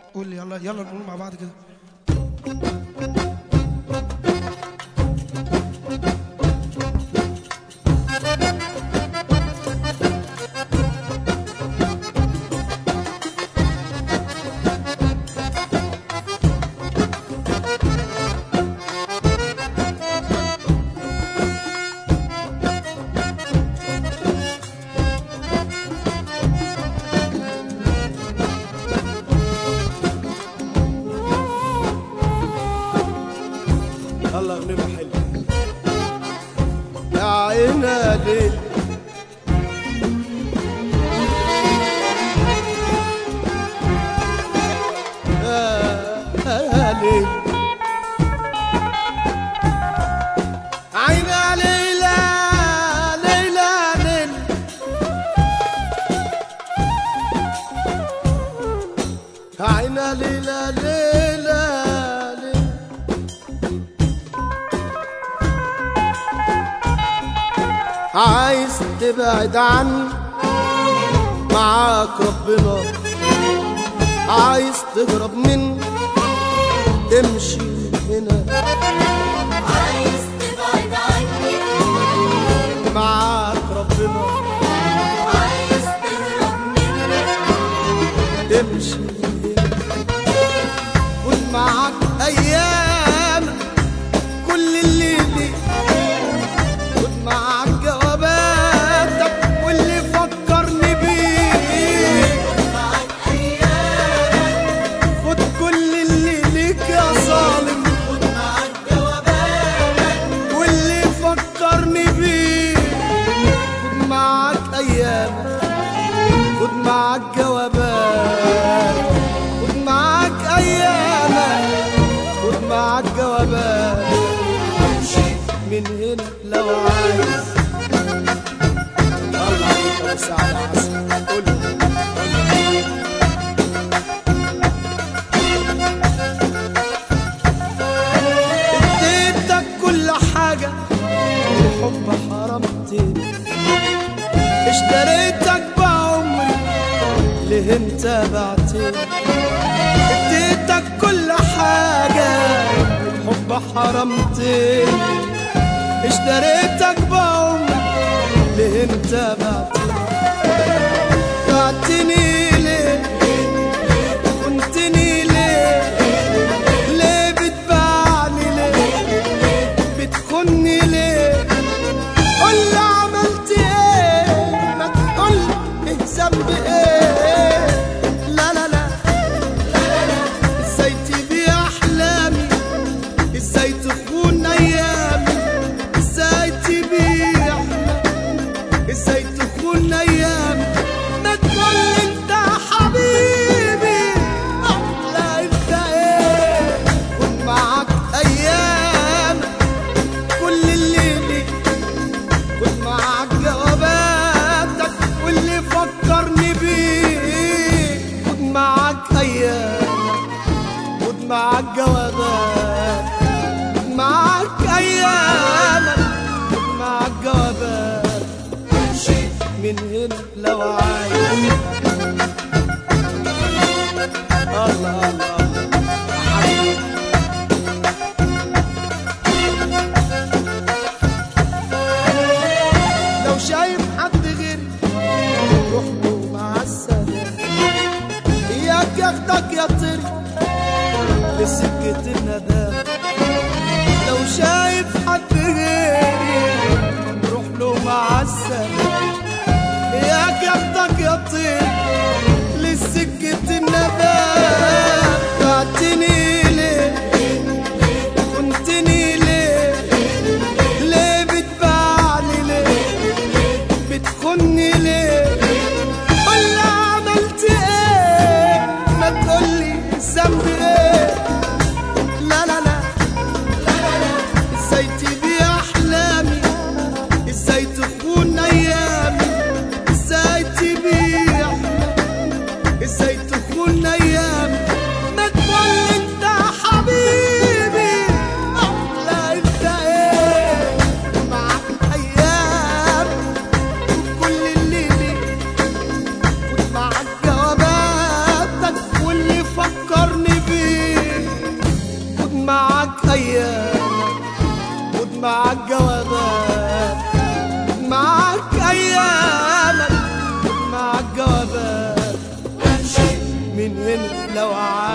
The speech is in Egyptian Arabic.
قول لي يلا يلا نقول مع بعض كده الله غنيمة حلوة يا عينا ليل يا ليل عينا ليلى ليلى ليل عينا ليلى ليلى ليل عايز تبعد عني معاك ربنا عايز تهرب مني امشي هنا عايز تبعد عني معاك ربنا عايز تهرب مني امشي هنا كن معاك ايام كل اللي لي خد معاك جواباتك واللي فكرني بيه معاك ايامك خد كل اللي ليك يا ظالم خد معاك جواباتك واللي فكرني بيه خد معاك ايامك خد معاك جوابات خد معاك ايامك خد معاك جوابات امشي من هنا لو عايز الله عليك يا سعد عسل قول اديتك كل حاجة الحب حرمتني اشتريتك بعمري ليه انت بعتني اديتك كل حاجة الحب حرمتني اشتريتك بعمري ليه انت بعتني بعتني ليه كنتني ليه ليه بتباعني ليه بتخني ليه قول لي عملت ايه ما تقول لي ذنبي ايه لا لا لا ازاي تبيع احلامي ازاي تخون ايامي ازاي تبيع احلامي ازاي تخون ايامي ما تقول لي انت حبيبي لا انت ايه خد معاك ايامك كل اللي ليك خد معاك جواباتك واللي فكرني بيك خد معاك ايامك خد معاك جوابات خد معاك ايامك خد معاك جوابات امشي من هنا لو عايز الله الله الله يا حبيبي لو شايف حد غيري روح له مع السلامة إياك ياخدك يا طري لسكة الندامة لو شايف حد غيري روح له مع السلامة إياك ياخدك يا طري لسكة الندامة بعتني ليه كنتني ليه ليه بتباعني ليه بتخني ليه قول لي عملت ايه ما تقولي ذنبي ايه لا لا لا منك لو عاد